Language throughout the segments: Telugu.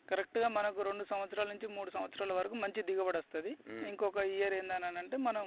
కరెక్ట్గా మనకు రెండు సంవత్సరాల నుంచి మూడు సంవత్సరాల వరకు మంచి దిగుబడి వస్తుంది మ్మ్. ఇంకొక ఇయర్ ఏందని అంటే మనం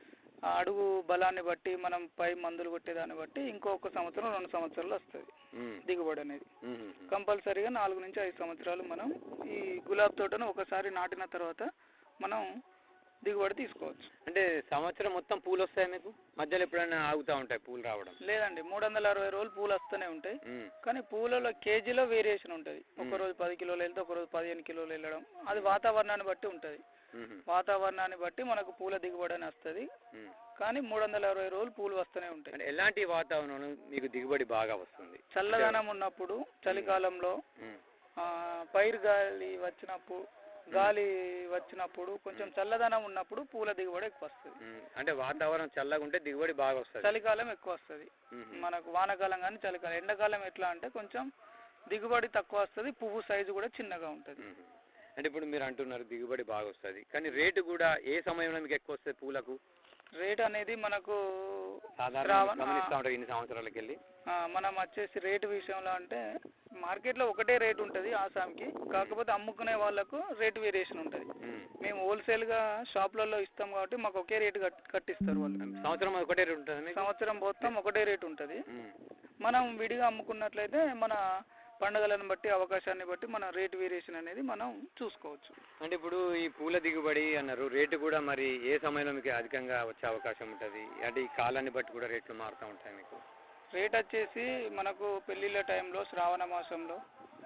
ఆ అడుగు బలాన్ని బట్టి మనం పై మందులు కొట్టేదాన్ని బట్టి ఇంకొక సంవత్సరం రెండు సంవత్సరాలు వస్తుంది మ్మ్. దిగుబడి అనేది మ్మ్. మ్మ్. కంపల్సరీగా నాలుగు నుంచి ఐదు సంవత్సరాలు మనం ఈ గులాబ్ తోటను ఒకసారి నాటిన తర్వాత మనం దిగుబడి తీసుకోవచ్చు అంటే సంవత్సరం మొత్తం పూలు వస్తాయి మీకు మధ్యలో ఎప్పుడైనా ఆగుతూ ఉంటాయి పూలు రావడం లేదండి మూడు వందల అరవై రోజులు పూలు వస్తూనే ఉంటాయి మ్మ్. కానీ పూలలో కేజీలో వేరియేషన్ ఉంటుంది ఒక రోజు పది కిలోలు వెళ్తే ఒక రోజు పదిహేను కిలోలు వెళ్ళడం అది వాతావరణాన్ని బట్టి ఉంటుంది మ్మ్. వాతావరణాన్ని బట్టి మనకు పూల దిగుబడి అని వస్తుంది మ్మ్. కానీ మూడు వందల అరవై రోజులు పూలు వస్తూనే ఉంటాయి అంటే ఎలాంటి వాతావరణంలో మీకు దిగుబడి బాగా వస్తుంది చల్లదనం ఉన్నప్పుడు చలికాలంలో మ్మ్. ఆ, పైరు గాలి వచ్చినప్పుడు గాలి వచ్చినప్పుడు కొంచెం చల్లదనం ఉన్నప్పుడు పూల దిగుబడి ఎక్కువ వస్తుంది మ్మ్. అంటే వాతావరణం చల్లగా ఉంటే దిగుబడి బాగా వస్తుంది చలికాలం ఎక్కువ వస్తుంది మ్మ్. మనకు వానాకాలం కానీ చలికాలం ఎండాకాలం ఎట్లా అంటే కొంచెం దిగుబడి తక్కువ వస్తుంది పువ్వు సైజు కూడా చిన్నగా ఉంటుంది మ్మ్. అంటే ఇప్పుడు మీరు అంటున్నారు దిగుబడి బాగా వస్తుంది కానీ రేటు కూడా ఏ సమయంలో మీకు ఎక్కువ వస్తుంది పూలకు రేట్ అనేది మనకు సాధారణ శ్రావణ- గమనిస్తూ ఉంటారు ఇన్ని సంవత్సరాలకి వెళ్ళి ఆ, మనం వచ్చేసి రేటు విషయంలో అంటే మార్కెట్లో ఒకటే రేట్ ఉంటుంది ఆసాంకి కాకపోతే అమ్ముకునే వాళ్ళకు రేట్ వేరియేషన్ ఉంటుంది మ్మ్. మేము హోల్సేల్గా షాప్లలో ఇస్తాం కాబట్టి మాకు ఒకే రేటు కట్ కట్టిస్తారు వాళ్ళు సంవత్సరం ఒకటే రేటు ఉంటుంది మీకు సంవత్సరం మొత్తం ఒకటే రేట్ ఉంటుంది మ్మ్. మనం విడిగా అమ్ముకున్నట్లయితే మన పండుగలను బట్టి అవకాశాన్ని బట్టి మన రేట్ వేరియేషన్ అనేది మనం చూసుకోవచ్చు అంటే ఇప్పుడు ఈ పూల దిగుబడి అన్నారు రేటు కూడా మరి ఏ సమయంలో మీకు అధికంగా వచ్చే అవకాశం ఉంటుంది అంటే ఈ కాలాన్ని బట్టి కూడా రేట్లు మారుతూ ఉంటాయి మీకు రేట్ వచ్చేసి మనకు పెళ్ళిళ్ళ టైంలో శ్రావణ మాసంలో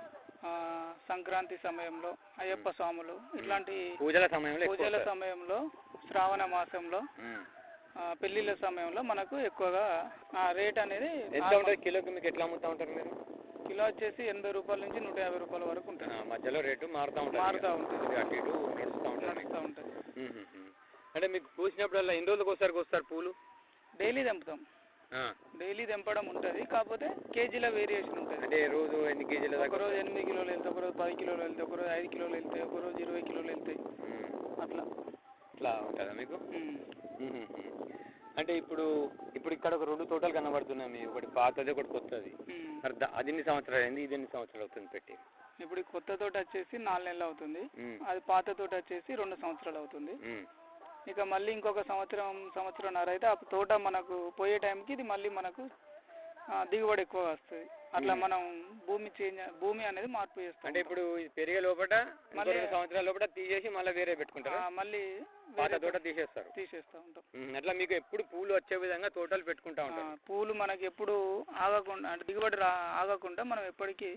ఆ, సంక్రాంతి సమయంలో అయ్యప్ప స్వాములు ఇట్లాంటి పూజల సమయంలో ఎక్కువ పూజల వస్తాయి. సమయంలో శ్రావణ మాసంలో మ్మ్. ఆ, పెళ్ళిళ్ళ సమయంలో మనకు ఎక్కువగా ఆ రేట్ అనేది ఎంత నార్మల్. ఉంటుంది కిలోకి మీకు ఎట్లా అమ్ముతూ ఉంటారు మీరు కిలో వచ్చేసి ఎనభై రూపాయల నుంచి నూట యాభై రూపాయల వరకు ఆ, ఉంటుంది మధ్యలో రేటు మారుతూ ఉంటుంది మారుతూ ఉంటుంది. ఇక అటు ఇటు నడుస్తూ ఉంటుంది మీకు. నడుస్తూ ఉంటుంది మ్మ్, మ్మ్. అంటే మీకు పూసినప్పుడల్లా ఎన్ని రోజులకు ఒకసారి వస్తారు పూలు డైలీ తెంపుతాం ఆ. డైలీ తెంపడం ఉంటుంది కాకపోతే కేజీల వేరియేషన్ ఉంటుంది అంటే రోజు ఎన్ని కేజీల దాకా ఒక రోజు ఎనిమిది కిలోలు వెళ్తే ఒక రోజు పది కిలోలు వెళ్తే ఒక రోజు ఐదు కిలోలు వెళ్తాయి ఒక రోజు ఇరవై కిలోలు వెళ్తాయి మ్మ్. అట్లా ఇట్లా ఉంటుందా మీకు ఉమ్. మ్మ్, మ్మ్. అంటే ఇప్పుడు ఇప్పుడు ఇక్కడ ఒక రెండు తోటలు కనబడుతున్నాయి మీ ఒకటి పాతది ఒకటి కొత్తది ఉమ్. మరి దా- అది ఎన్ని సంవత్సరాలు అయింది ఇది ఎన్ని సంవత్సరాలు అవుతుంది పెట్టి ఇప్పుడు ఈ కొత్త తోట వచ్చేసి నాలుగు నెలలు అవుతుంది మ్మ్. అది పాత తోట వచ్చేసి రెండు సంవత్సరాలు అవుతుంది మ్మ్. ఇక మళ్ళీ ఇంకొక సంవత్సరం సంవత్సరంన్నర అయితే ఆ తోట మనకు పోయే టైంకి ఇది మళ్ళీ మనకు ఆ, దిగుబడి ఎక్కువ వస్తుంది అట్లా మ్మ్. మనం భూమి చేంజ్ భూమి అనేది మార్పు చేస్తాం అంటే ఇప్పుడు ఇది పెరిగే లోపల ఇంకో మళ్ళీ- రెండు సంవత్సరాల లోపల తీసేసి మళ్ళీ వేరే పెట్టుకుంటారా ఆ, మళ్ళీ పాత వేరే తోట తీసేస్తారు తీసేస్తూ ఉంటాం మ్మ్. అట్లా మీకు ఎప్పుడు పూలు వచ్చే విధంగా తోటలు పెట్టుకుంటా ఆ, ఉంటారు పూలు మనకి ఎప్పుడు ఆగకుండా అంటే దిగుబడి రా ఆగకుండా మనం ఎప్పటికీ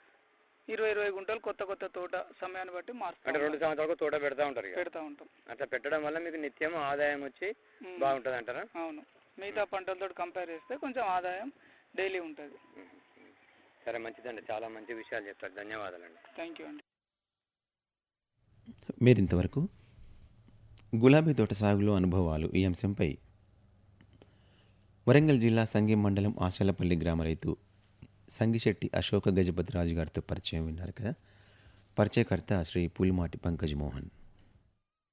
ఇరవై ఇరవై గుంటలు కొత్త కొత్త తోట సమయాన్ని బట్టి అంటే మారుస్తాం రెండు సంవత్సరాలకు తోట పెడతా ఉంటారు ఇక. పెడతా ఉంటాం అట్లా పెట్టడం వల్ల మీకు నిత్యం ఆదాయం వచ్చి ఉమ్. బాగుంటుంది అంటారా అవును మిగతా పంటలతో కంపేర్ చేస్తే కొంచెం ఆదాయం డైలీ ఉంటుంది మ్మ్. సరే మంచిదండి చాలా మంచి విషయాలు చెప్పారు ధన్యవాదాలండి థ్యాంక్ యూ అండి మీరింతవరకు గులాబీ తోట సాగులో అనుభవాలు ఈ అంశంపై వరంగల్ జిల్లా సంగెం మండలం ఆశలపల్లి గ్రామ రైతు సంగిశెట్టి అశోక గజపతి రాజు గారితో పరిచయం విన్నారు కదా పరిచయకర్త శ్రీ పులిమాటి పంకజ్ మోహన్